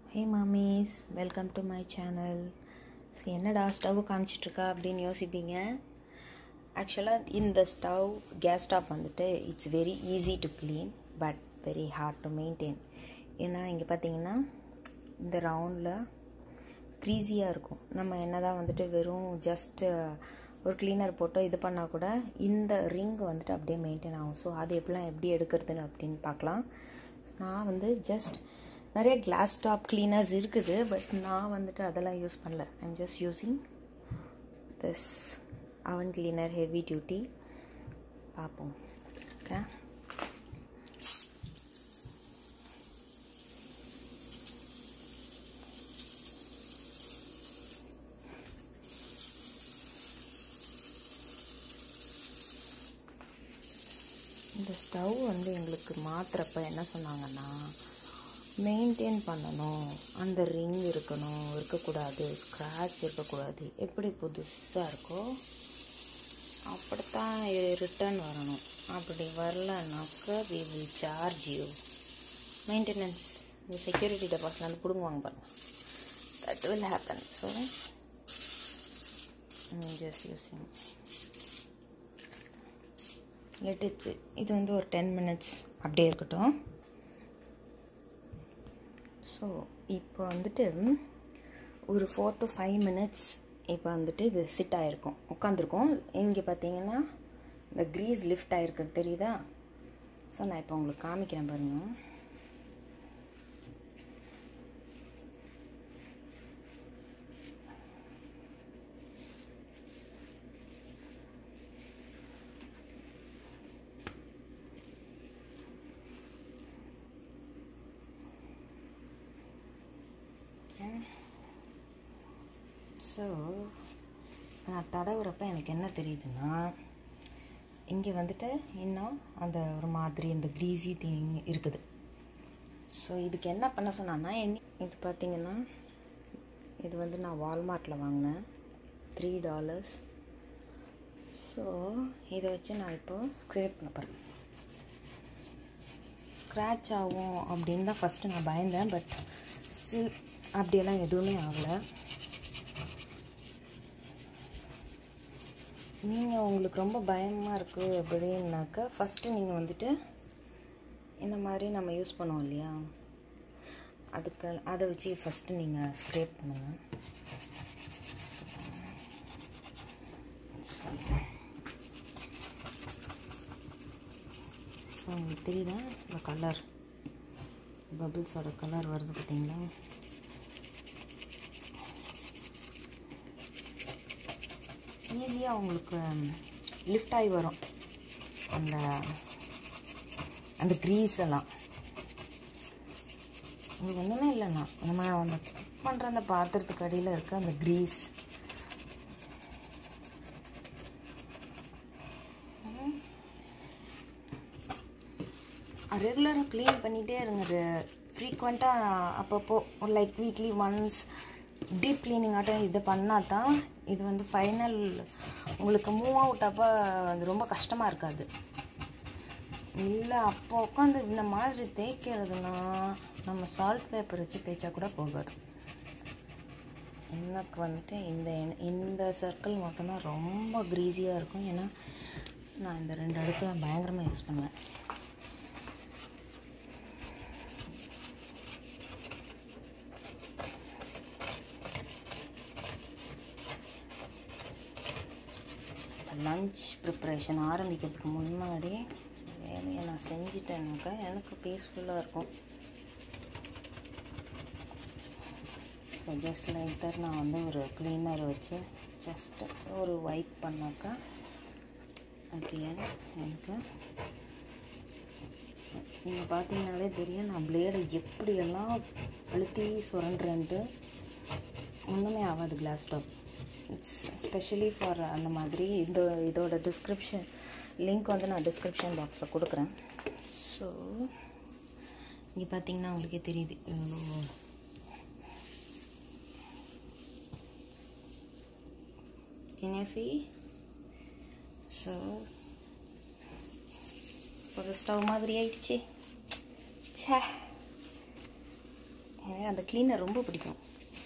hey mommies welcome to my channel so என்னடா stove காமிச்சிட்ருக்கா அப்படின்னு யோசிப்பீங்க ஆக்சுவலாக இந்த ஸ்டவ் கேஸ் ஸ்டவ் வந்துட்டு it's very easy to clean but very hard to maintain ஏன்னா இங்கே பார்த்தீங்கன்னா இந்த ரவுண்டில் க்ரீஸியாக இருக்கும் நம்ம என்ன தான் வந்துட்டு வெறும் ஜஸ்ட்டு ஒரு க்ளீனர் போட்டு இது பண்ணால் கூட இந்த ரிங் வந்துட்டு அப்படியே மெயின்டைன் ஆகும் ஸோ அது எப்படிலாம் எப்படி எடுக்கிறதுன்னு அப்படின்னு பார்க்கலாம் நான் வந்து ஜஸ்ட் நிறைய கிளாஸ் டாப் கிளீனர்ஸ் இருக்குது பட் நான் வந்துட்டு அதெல்லாம் யூஸ் பண்ணல I'm just using this oven cleaner heavy duty பார்ப்போம் ஓகே இந்த ஸ்டவ் வந்து எங்களுக்கு மாற்றுறப்ப என்ன சொன்னாங்கன்னா மெயின்டைன் பண்ணணும் அந்த ரிங் இருக்கணும் இருக்கக்கூடாது ஸ்க்ராட்ச் இருக்கக்கூடாது எப்படி புதுசாக இருக்கோ அப்படித்தான் ரிட்டர்ன் வரணும் அப்படி வரலனாக்க we will charge you maintenance இந்த செக்யூரிட்டி டெபாசிட் வந்து பிடுங்குவாங்க பாருங்க that will happen so just using லெட்டிச்சு இது வந்து ஒரு டென் மினிட்ஸ் அப்படியே இருக்கட்டும் ஸோ இப்போ வந்துட்டு ஒரு ஃபோர் டு ஃபைவ் மினிட்ஸ் இப்போ வந்துட்டு இது சிட் ஆகிருக்கும் உட்காந்துருக்கோம் இங்கே பார்த்தீங்கன்னா இந்த க்ரீஸ் லிஃப்ட் ஆகிருக்கு தெரியுதா ஸோ நான் இப்போ உங்களுக்கு காமிக்கிறேன் பாருங்கள் ஸோ நான் தடவுறப்ப எனக்கு என்ன தெரியுதுன்னா இங்கே வந்துட்டு இன்னும் அந்த ஒரு மாதிரி இந்த க்ரீஸி திங் இருக்குது ஸோ இதுக்கு என்ன பண்ண சொன்னான்னா இது பார்த்தீங்கன்னா இது வந்து நான் வால்மார்ட்டில் வாங்கினேன் த்ரீ டாலர்ஸ் ஸோ இதை வச்சு நான் இப்போது ஸ்க்ரேப் பண்ண போகிறேன் ஸ்க்ராட்ச் ஆகும் அப்படின்னு தான் ஃபஸ்ட்டு நான் பயந்தேன் பட் ஸ்டில் அப்படியெல்லாம் எதுவுமே ஆகலை நீங்கள் உங்களுக்கு ரொம்ப பயமாக இருக்குது அப்படின்னாக்கா ஃபஸ்ட்டு நீங்கள் வந்துட்டு இந்த மாதிரி நம்ம யூஸ் பண்ணுவோம் இல்லையா அதுக்கு அதை வச்சு ஃபஸ்ட்டு நீங்கள் ஸ்க்ரேப் பண்ணுங்கள் ஸோ உங்களுக்கு தெரியுதா இந்த கலர் பபிள்ஸோட கலர் வருது பார்த்தீங்களா ஈஸியாக உங்களுக்கு லிஃப்ட் ஆகி வரும் அந்த அந்த க்ரீஸ் எல்லாம் உங்களுக்கு ஒன்றுமே இல்லைண்ணா நம்ம அந்த குக் பண்ணுற அந்த பாத்திரத்துக்கு அடியில் இருக்க அந்த க்ரீஸ் ரெகுலராக க்ளீன் பண்ணிகிட்டே இருங்க ஃப்ரீக்வெண்ட்டாக அப்பப்போ like weekly once deep cleaning ஆட்டம் இது பண்ணால் தான் இது வந்து ஃபைனல் உங்களுக்கு மூவ் அவுட் அப்போ அது ரொம்ப கஷ்டமாக இருக்காது இல்லை அப்போ உட்காந்து இந்த மாதிரி தேய்க்கிறதுனா நம்ம சால்ட் பேப்பர் வச்சு தேய்ச்சா கூட போகாது எனக்கு வந்துட்டு இந்த இந்த சர்க்கிள் மட்டும்தான் ரொம்ப க்ரீஸியாக இருக்கும் ஏன்னா நான் இந்த ரெண்டு அடுப்பு தான் பயங்கரமாக யூஸ் பண்ணுவேன் லஞ்ச் ப்ரிப்ரேஷன் ஆரம்பிக்கிறதுக்கு முன்னாடி வேலையை நான் செஞ்சிட்டேனாக்கா எனக்கு பீஸ்ஃபுல்லாக இருக்கும் ஸோ ஜஸ்ட் லைக் தட் நான் வந்து ஒரு க்ளீனர் வச்சு ஜஸ்ட்டு ஒரு ஒயிட் பண்ணாக்கா அகேன் எனக்கு நீங்கள் பார்த்தீங்கனாலே தெரியும் நான் பிளேடை எப்படியெல்லாம் அழுத்தி சுரண்டுறேன்ட்டு ஒன்றுமே ஆகாது glass top it's specially for அந்த மாதிரி இந்த இதோட டிஸ்கிரிப்ஷன் லிங்க் வந்து நான் டிஸ்கிரிப்ஷன் பாக்ஸில் கொடுக்குறேன் ஸோ இங்கே பார்த்தீங்கன்னா உங்களுக்கே தெரியுது கினேசி ஸோ ஒரு ஸ்டவ் மாதிரி ஆயிடுச்சு சே எனக்கு அந்த க்ளீனர் ரொம்ப பிடிக்கும்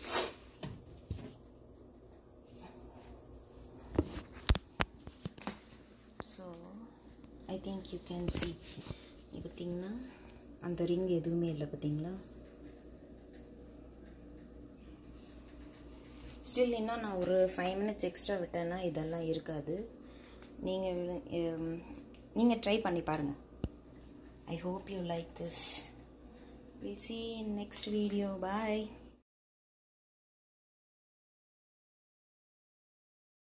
so I think you can see பார்த்தீங்கன்னா அந்த ரிங் எதுவுமே இல்லை பார்த்தீங்களா ஸ்டில் இன்னும் நான் ஒரு ஃபைவ் மினிட்ஸ் எக்ஸ்ட்ரா விட்டேன்னா இதெல்லாம் இருக்காது நீங்கள் நீங்கள் ட்ரை பண்ணி பாருங்கள் I hope you like this will see in next video bye